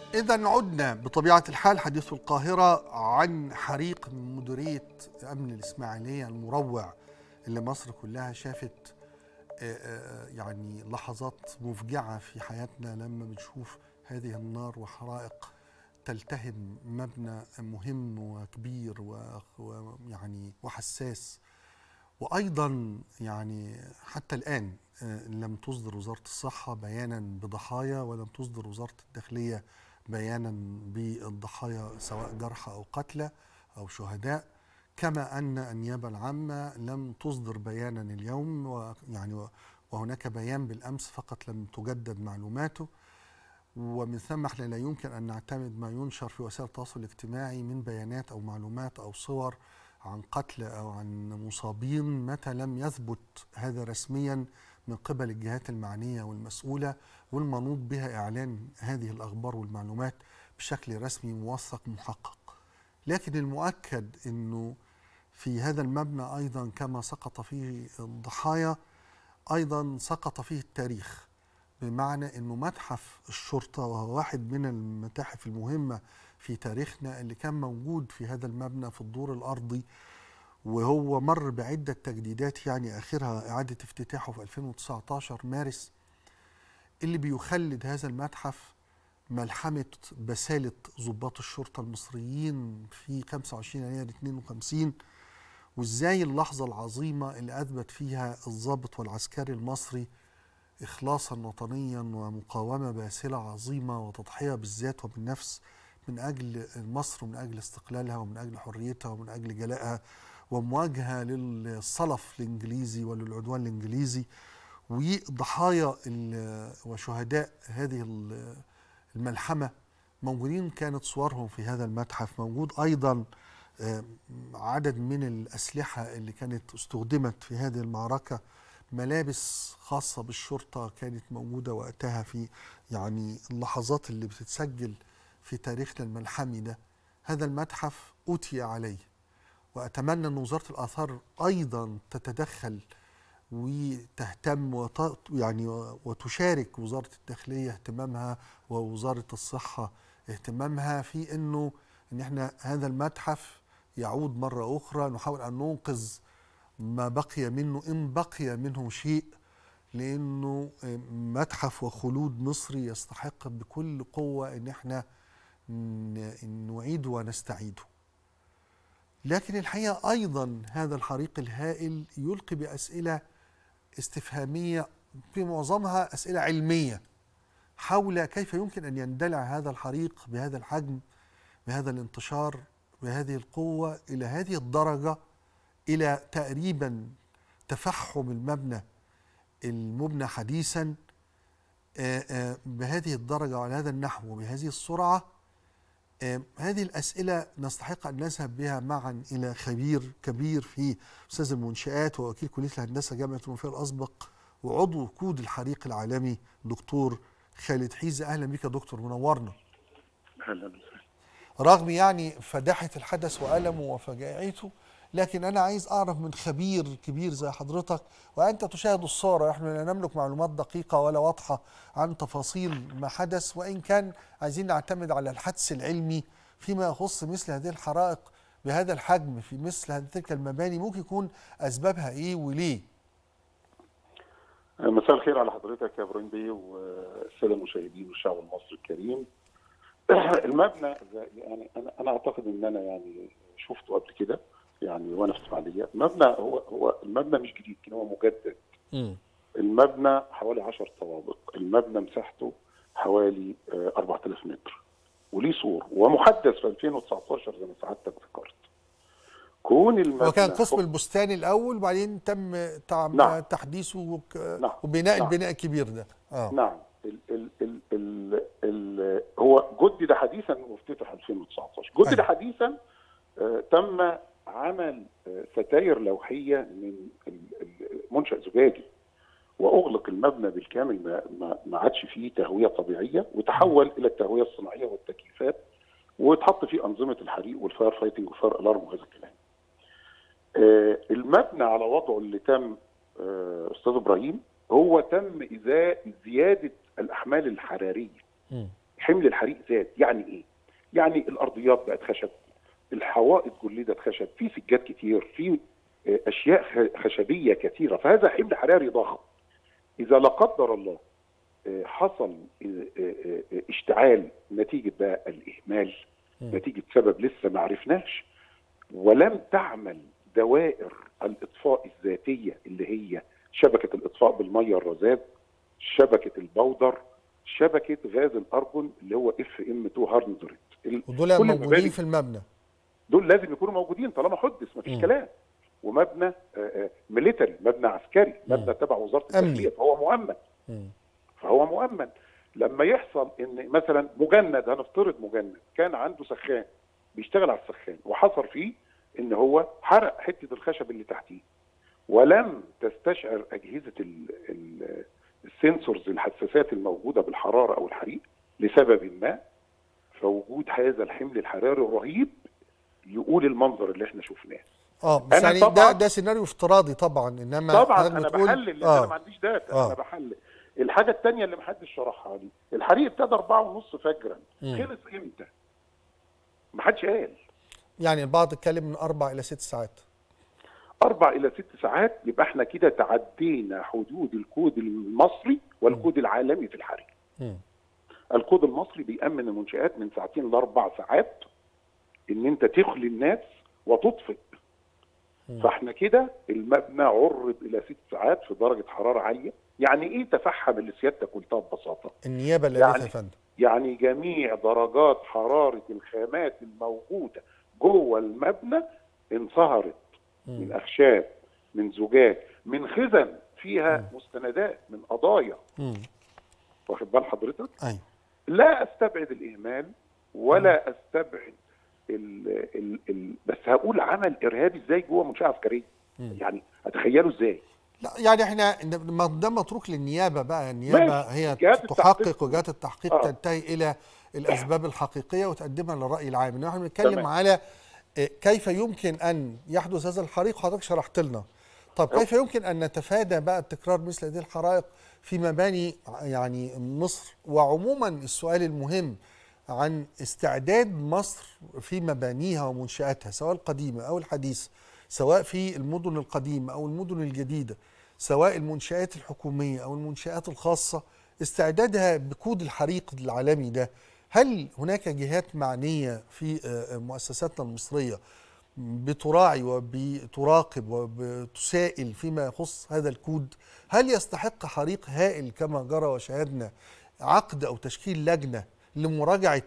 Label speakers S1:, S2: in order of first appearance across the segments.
S1: إذا عدنا بطبيعة الحال حديث القاهرة عن حريق من مديرية أمن الإسماعيلية المروع اللي مصر كلها شافت آه، آه، يعني لحظات مفجعة في حياتنا لما بنشوف هذه النار وحرائق تلتهم مبنى مهم وكبير و- ويعني وحساس وايضا يعني حتى الان آه، لم تصدر وزاره الصحه بيانا بضحايا ولم تصدر وزاره الداخليه بيانا بالضحايا سواء جرحى او قتلى او شهداء كما ان النيابه العامه لم تصدر بيانا اليوم ويعني و- وهناك بيان بالامس فقط لم تجدد معلوماته ومن ثم احنا لا يمكن ان نعتمد ما ينشر في وسائل التواصل الاجتماعي من بيانات او معلومات او صور عن قتل او عن مصابين متى لم يثبت هذا رسميا من قبل الجهات المعنيه والمسؤوله والمنوط بها اعلان هذه الاخبار والمعلومات بشكل رسمي موثق محقق. لكن المؤكد انه في هذا المبنى ايضا كما سقط فيه الضحايا ايضا سقط فيه التاريخ بمعنى انه متحف الشرطه وهو واحد من المتاحف المهمه في تاريخنا اللي كان موجود في هذا المبنى في الدور الارضي وهو مر بعده تجديدات يعني اخرها اعاده افتتاحه في 2019 مارس اللي بيخلد هذا المتحف ملحمه بساله ضباط الشرطه المصريين في 25 يناير 52 وازاي اللحظه العظيمه اللي اثبت فيها الضابط والعسكري المصري إخلاصا وطنيا ومقاومة باسلة عظيمة وتضحية بالذات وبالنفس من أجل مصر ومن أجل استقلالها ومن أجل حريتها ومن أجل جلائها ومواجهة للصلف الإنجليزي وللعدوان الإنجليزي وضحايا ال- وشهداء هذه ال- الملحمة موجودين كانت صورهم في هذا المتحف موجود أيضا آه، عدد من الأسلحة اللي كانت استخدمت في هذه المعركة ملابس خاصة بالشرطة كانت موجودة وقتها في يعني اللحظات اللي بتتسجل في تاريخنا الملحمي ده هذا المتحف أوتي عليه وأتمنى أن وزارة الآثار أيضا تتدخل وتهتم وت... يعني وتشارك وزارة الداخلية اهتمامها ووزارة الصحة اهتمامها في أنه أن احنا هذا المتحف يعود مرة أخرى نحاول أن ننقذ ما بقي منه إن بقي منه شيء لأنه متحف وخلود مصري يستحق بكل قوة إن احنا ن- نعيده ونستعيده لكن الحقيقة أيضا هذا الحريق الهائل يلقي بأسئلة استفهامية في معظمها أسئلة علمية حول كيف يمكن أن يندلع هذا الحريق بهذا الحجم بهذا الانتشار بهذه القوة إلى هذه الدرجة إلى تقريبا تفحم المبنى المبنى حديثا آه، آه، بهذه الدرجة وعلى هذا النحو وبهذه السرعة آه، هذه الأسئلة نستحق أن نذهب بها معا إلى خبير كبير في أستاذ المنشآت ووكيل كلية الهندسة جامعة المنوفية الأسبق وعضو كود الحريق العالمي دكتور خالد حيزة أهلا بك يا دكتور منورنا
S2: اهلا وسهلا
S1: رغم يعني فداحة الحدث وألمه وفجاعته لكن أنا عايز أعرف من خبير كبير زي حضرتك وأنت تشاهد الصورة إحنا لا نملك معلومات دقيقة ولا واضحة عن تفاصيل ما حدث وإن كان عايزين نعتمد على الحدس العلمي فيما يخص مثل هذه الحرائق بهذا الحجم في مثل هذه تلك المباني ممكن يكون أسبابها إيه وليه؟
S2: مساء الخير على حضرتك يا ابراهيم بيه والساده المشاهدين والشعب المصري الكريم المبنى زي- يعني انا انا اعتقد ان انا يعني شفته قبل كده يعني وانا في اسماعيليه المبنى هو هو المبنى مش جديد لكن هو مجدد المبنى حوالي 10 طوابق المبنى مساحته حوالي آه، 4000 متر وليه سور ومحدث في 2019 زي ما سعادتك ذكرت كون المبنى
S1: وكان قسم
S2: هو-
S1: البستان الأول وبعدين تم تعم-
S2: نعم.
S1: تحديثه وك-
S2: نعم.
S1: وبناء
S2: نعم.
S1: البناء الكبير ده آه.
S2: نعم ال ال ال ال ال هو جدد حديثا وافتتح 2019 جدد
S1: أيوة.
S2: حديثا آه، تم عمل آه، ستاير لوحيه من ال- ال- منشا زجاجي واغلق المبنى بالكامل ما- ما ما عادش فيه تهويه طبيعيه وتحول الى التهويه الصناعيه والتكييفات واتحط فيه انظمه الحريق والفاير فايتنج والفاير الارم وهذا الكلام. آه، المبنى على وضعه اللي تم آه، استاذ ابراهيم هو تم ازاء زياده الاحمال الحراريه
S1: مم.
S2: بحيث حمل الحريق زاد يعني ايه يعني الارضيات بقت خشب الحوائط جلدت خشب في سجاد كتير في آه، اشياء خ- خشبيه كثيره فهذا حمل حراري ضخم اذا لا قدر الله آه، حصل آه، آه، آه، اشتعال نتيجه بقى الاهمال
S1: مم.
S2: نتيجه سبب لسه ما عرفناش ولم تعمل دوائر الاطفاء الذاتيه اللي هي شبكه الاطفاء بالميه الرذاذ شبكه البودر شبكه غاز الارجون اللي هو اف ام 200 ال-
S1: ودول
S2: كل
S1: موجودين
S2: المباني
S1: في المبنى
S2: دول لازم يكونوا موجودين طالما حدث مفيش
S1: مم.
S2: كلام ومبنى ميليتري مبنى عسكري
S1: مم.
S2: مبنى تبع وزاره
S1: أمني.
S2: الداخليه فهو مؤمن
S1: مم.
S2: فهو مؤمن لما يحصل ان مثلا مجند هنفترض مجند كان عنده سخان بيشتغل على السخان وحصل فيه ان هو حرق حته الخشب اللي تحتيه ولم تستشعر اجهزه ال ال السنسورز الحساسات الموجوده بالحراره او الحريق لسبب ما فوجود هذا الحمل الحراري الرهيب يقول المنظر اللي احنا شفناه
S1: اه بس
S2: أنا
S1: يعني ده
S2: طبعاً-
S1: ده سيناريو افتراضي طبعا انما
S2: طبعا
S1: حضرتك
S2: انا
S1: بتقول-
S2: بحلل لان
S1: آه.
S2: انا ما عنديش داتا
S1: آه.
S2: انا بحلل الحاجه الثانيه اللي محدش شرحها لي الحريق ابتدى أربعة ونص فجرا
S1: مم.
S2: خلص امتى محدش قال
S1: يعني البعض اتكلم من اربع الى ست ساعات
S2: اربع الى ست ساعات يبقى احنا كده تعدينا حدود الكود المصري والكود العالمي في الحريق
S1: مم.
S2: الكود المصري بيأمن المنشآت من ساعتين لاربع ساعات ان انت تخلي الناس وتطفئ
S1: مم.
S2: فاحنا كده المبنى عرض الى ست ساعات في درجه حراره عاليه يعني ايه تفحم اللي سيادتك قلتها ببساطه
S1: النيابه اللي
S2: يعني-
S1: قالتها يا فندم
S2: يعني جميع درجات حراره الخامات الموجوده جوه المبنى انصهرت من
S1: مم.
S2: اخشاب من زجاج من خزن فيها مستندات من قضايا
S1: مم.
S2: واخد بال حضرتك
S1: ايوه
S2: لا استبعد الاهمال ولا استبعد ال ال ال بس هقول عمل ارهابي ازاي جوه منشاه عسكريه
S1: مم.
S2: يعني هتخيلوا ازاي
S1: لا يعني احنا ما ده متروك للنيابه بقى النيابه
S2: ماشي.
S1: هي
S2: جهات
S1: تحقق
S2: التحقيق.
S1: وجهات التحقيق
S2: آه.
S1: تنتهي الى الاسباب الحقيقيه وتقدمها للراي العام انما احنا بنتكلم
S2: تمام.
S1: على آه، كيف يمكن ان يحدث هذا الحريق حضرتك شرحت لنا طب كيف يمكن ان نتفادى بقى تكرار مثل هذه الحرائق في مباني يعني مصر وعموما السؤال المهم عن استعداد مصر في مبانيها ومنشاتها سواء القديمه او الحديثه سواء في المدن القديمه او المدن الجديده سواء المنشآت الحكومية أو المنشآت الخاصة استعدادها بكود الحريق العالمي ده هل هناك جهات معنية في آه، مؤسساتنا المصرية بتراعي وبتراقب وبتسائل فيما يخص هذا الكود هل يستحق حريق هائل كما جرى وشاهدنا عقد أو تشكيل لجنة لمراجعة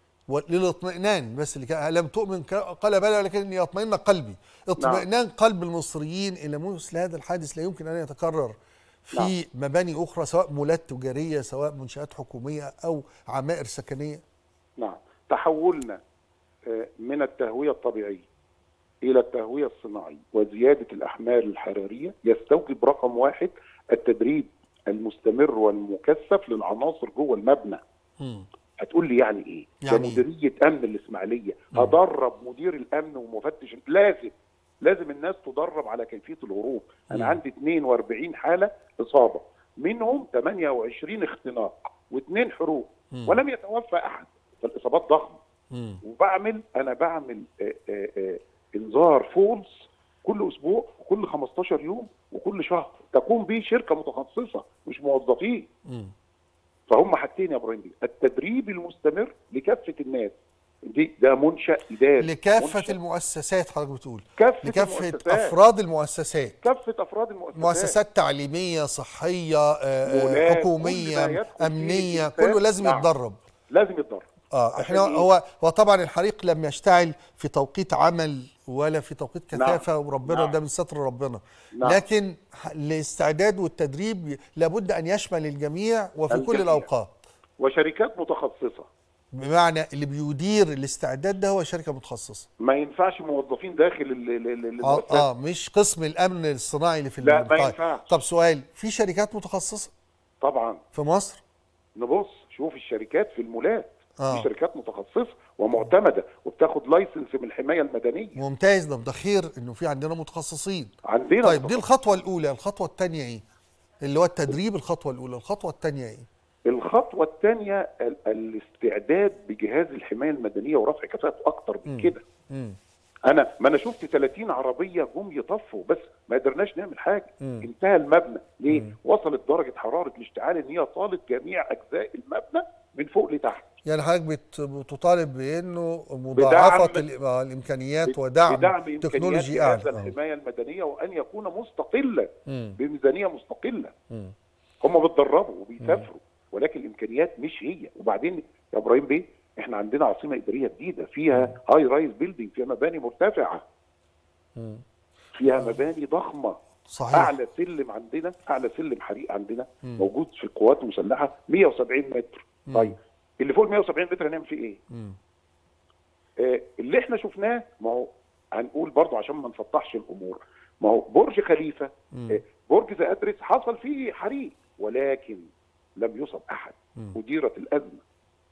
S1: وللاطمئنان بس اللي كان لم تؤمن ك- قال بلى ولكن يطمئن قلبي اطمئنان قلب المصريين الى مثل هذا الحادث لا يمكن ان يتكرر في
S2: نعم.
S1: مباني اخرى سواء مولات تجاريه سواء منشات حكوميه او عمائر سكنيه
S2: نعم تحولنا آه، من التهويه الطبيعيه الى التهويه الصناعيه وزياده الاحمال الحراريه يستوجب رقم واحد التدريب المستمر والمكثف للعناصر جوه المبنى هتقول لي يعني ايه؟
S1: يعني
S2: ده
S1: إيه؟
S2: مديريه امن الاسماعيليه هدرب مدير الامن ومفتش لازم لازم الناس تدرب على كيفيه الهروب انا
S1: مم.
S2: عندي 42 حاله اصابه منهم 28 اختناق واثنين حروق
S1: مم.
S2: ولم يتوفى احد فالاصابات ضخمه
S1: مم.
S2: وبعمل انا بعمل آه، آه، آه، انذار فولس كل اسبوع وكل 15 يوم وكل شهر تقوم به شركه متخصصه مش موظفين
S1: مم.
S2: فهم حاجتين يا ابراهيم بيه التدريب المستمر لكافه الناس دي ده منشا اداري
S1: لكافه
S2: منشأ
S1: المؤسسات حضرتك بتقول
S2: كافه
S1: لكافه
S2: المؤسسات
S1: افراد المؤسسات
S2: كافه افراد المؤسسات
S1: مؤسسات تعليميه صحيه آه، آه،
S2: مولات، كل ما
S1: حكوميه
S2: يدخل فيه
S1: امنيه
S2: الإنسان.
S1: كله لازم
S2: نعم.
S1: يتدرب
S2: لازم يتدرب
S1: اه
S2: عشان
S1: احنا
S2: إيه؟
S1: هو هو طبعا الحريق لم يشتعل في توقيت عمل ولا في توقيت
S2: نعم.
S1: كثافه وربنا
S2: نعم.
S1: ده من ستر ربنا
S2: نعم.
S1: لكن ح- الاستعداد والتدريب لابد ان يشمل الجميع وفي كل
S2: الجميع.
S1: الاوقات
S2: وشركات متخصصه
S1: بمعنى اللي بيدير الاستعداد ده هو شركه متخصصه
S2: ما ينفعش موظفين داخل ال- ال- ال-
S1: اه,
S2: المؤسسه
S1: آه مش قسم الامن الصناعي اللي في
S2: لا، ما
S1: المنطقة.
S2: ينفعش.
S1: طب سؤال في شركات متخصصه
S2: طبعا
S1: في مصر
S2: نبص شوف الشركات في المولات
S1: آه.
S2: في شركات متخصصه ومعتمده وبتاخد لايسنس من الحمايه المدنيه
S1: ممتاز ده ده خير انه في عندنا متخصصين
S2: عندنا
S1: طيب دي
S2: متخصصين.
S1: الخطوه الاولى الخطوه الثانيه ايه اللي هو التدريب الخطوه الاولى الخطوه الثانيه ايه
S2: الخطوه الثانيه ال- الاستعداد بجهاز الحمايه المدنيه ورفع كفاءته اكتر من
S1: مم.
S2: كده
S1: مم.
S2: انا ما انا شفت 30 عربيه جم يطفوا بس ما قدرناش نعمل حاجه
S1: مم.
S2: انتهى المبنى ليه
S1: مم.
S2: وصلت درجه حراره الاشتعال ان هي طالت جميع اجزاء المبنى من فوق لتحت
S1: يعني حضرتك بت- بتطالب بانه مضاعفه
S2: بدعم-
S1: ال- آه، الامكانيات ودعم
S2: بدعم امكانيات
S1: تكنولوجي
S2: جهاز
S1: اعلى آه.
S2: الحمايه المدنيه وان يكون مستقلا
S1: مم.
S2: بميزانيه مستقله
S1: مم.
S2: هم بيتدربوا وبيسافروا ولكن الامكانيات مش هي وبعدين يا ابراهيم بيه احنا عندنا عاصمه اداريه جديده فيها هاي رايز بيلدينج فيها مباني مرتفعه
S1: مم.
S2: فيها مباني ضخمه
S1: صحيح
S2: اعلى سلم عندنا اعلى سلم حريق عندنا موجود في القوات المسلحه 170 متر طيب اللي فوق ال 170 متر هنعمل فيه ايه؟
S1: مم.
S2: آه اللي احنا شفناه ما هو هنقول برضه عشان ما نسطحش الامور ما هو برج خليفه آه برج ذا ادرس حصل فيه حريق ولكن لم يصب احد اديرت الازمه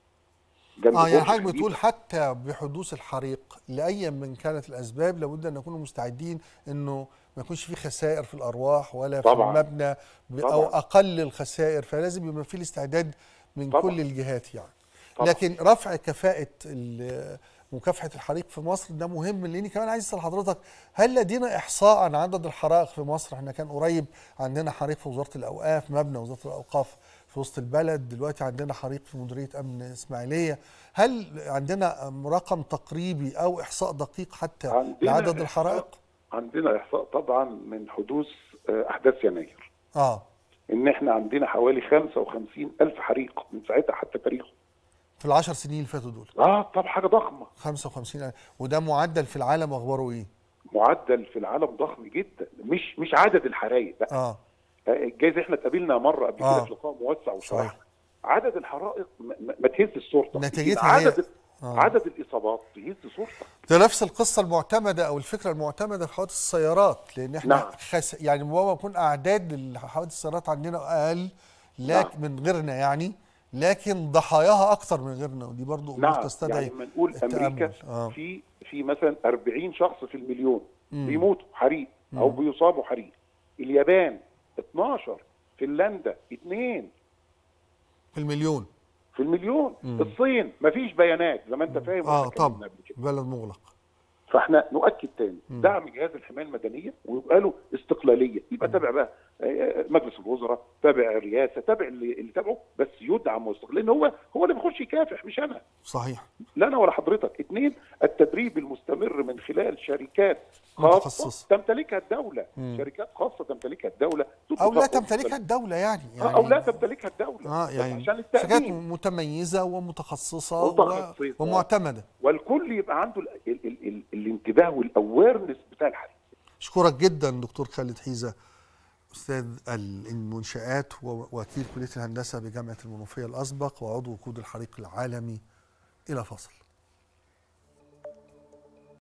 S2: جنب
S1: اه يعني
S2: برج
S1: حضرتك
S2: خليفة.
S1: بتقول حتى بحدوث الحريق لاي من كانت الاسباب لابد ان نكون مستعدين انه ما يكونش في خسائر في الارواح ولا في
S2: طبعاً.
S1: المبنى ب- او
S2: طبعاً.
S1: اقل الخسائر فلازم يبقى في الاستعداد من
S2: طبعاً.
S1: كل الجهات يعني
S2: طبعاً.
S1: لكن رفع كفاءه ال- مكافحه الحريق في مصر ده مهم لاني كمان عايز اسال حضرتك هل لدينا احصاء عن عدد الحرائق في مصر احنا كان قريب عندنا حريق في وزاره الاوقاف مبنى وزاره الاوقاف في وسط البلد دلوقتي عندنا حريق في مديريه امن اسماعيليه هل عندنا رقم تقريبي او احصاء دقيق حتى
S2: عندنا
S1: لعدد
S2: إحصاء-
S1: الحرائق
S2: عندنا احصاء طبعا من حدوث آه، احداث يناير
S1: اه
S2: ان احنا عندنا حوالي 55 الف حريق من ساعتها حتى تاريخه
S1: في العشر سنين اللي فاتوا دول
S2: اه طب حاجه ضخمه
S1: 55 وده معدل في العالم اخباره ايه
S2: معدل في العالم ضخم جدا مش مش عدد الحرايق بقى
S1: اه
S2: آه، جايز احنا اتقابلنا مره قبل
S1: آه.
S2: كده في لقاء موسع وشرحنا
S1: صحيح.
S2: عدد الحرائق ما, ما- ما تهز الصورة
S1: نتيجتها هي-
S2: عدد
S1: آه.
S2: عدد الاصابات تهز صورتك
S1: ده نفس القصه المعتمده او الفكره المعتمده في حوادث السيارات لان احنا
S2: نعم.
S1: خس... يعني ربما يكون اعداد الحوادث السيارات عندنا اقل لكن من غيرنا يعني لكن ضحاياها اكتر من غيرنا ودي برضو امور
S2: نعم
S1: تستدعي
S2: يعني لما نقول
S1: التأمل.
S2: امريكا
S1: آه.
S2: في في مثلا 40 شخص في المليون بيموتوا حريق او بيصابوا حريق اليابان 12 فنلندا 2
S1: في المليون
S2: في المليون الصين مفيش بيانات زي ما انت فاهم
S1: اه
S2: واحنا اتكلمنا
S1: طبعا
S2: قبل كده.
S1: بلد مغلق
S2: فاحنا نؤكد تاني دعم جهاز الحمايه المدنيه ويبقى له استقلاليه يبقى تابع بقى آه، مجلس الوزراء تابع الرئاسه تابع اللي, اللي تابعه بس يدعم ويستقل لان هو هو اللي بيخش يكافح مش انا
S1: صحيح
S2: لا انا ولا حضرتك اثنين التدريب المستمر من خلال شركات خاصه
S1: متخصصة.
S2: تمتلكها الدوله شركات خاصه تمتلكها الدوله
S1: او لا
S2: تطلق-
S1: تمتلكها الدوله يعني,
S2: آه،
S1: يعني
S2: او لا تمتلكها الدوله
S1: اه
S2: بس
S1: يعني
S2: عشان
S1: شركات
S2: التامين
S1: متميزه ومتخصصه و...
S2: متخصصة.
S1: ومعتمده
S2: والكل يبقى عنده ال ال ال ال الانتباه والاويرنس بتاع الحريق
S1: اشكرك جدا دكتور خالد حيزه استاذ المنشآت ووكيل كليه الهندسه بجامعه المنوفيه الاسبق وعضو وقود الحريق العالمي الى فصل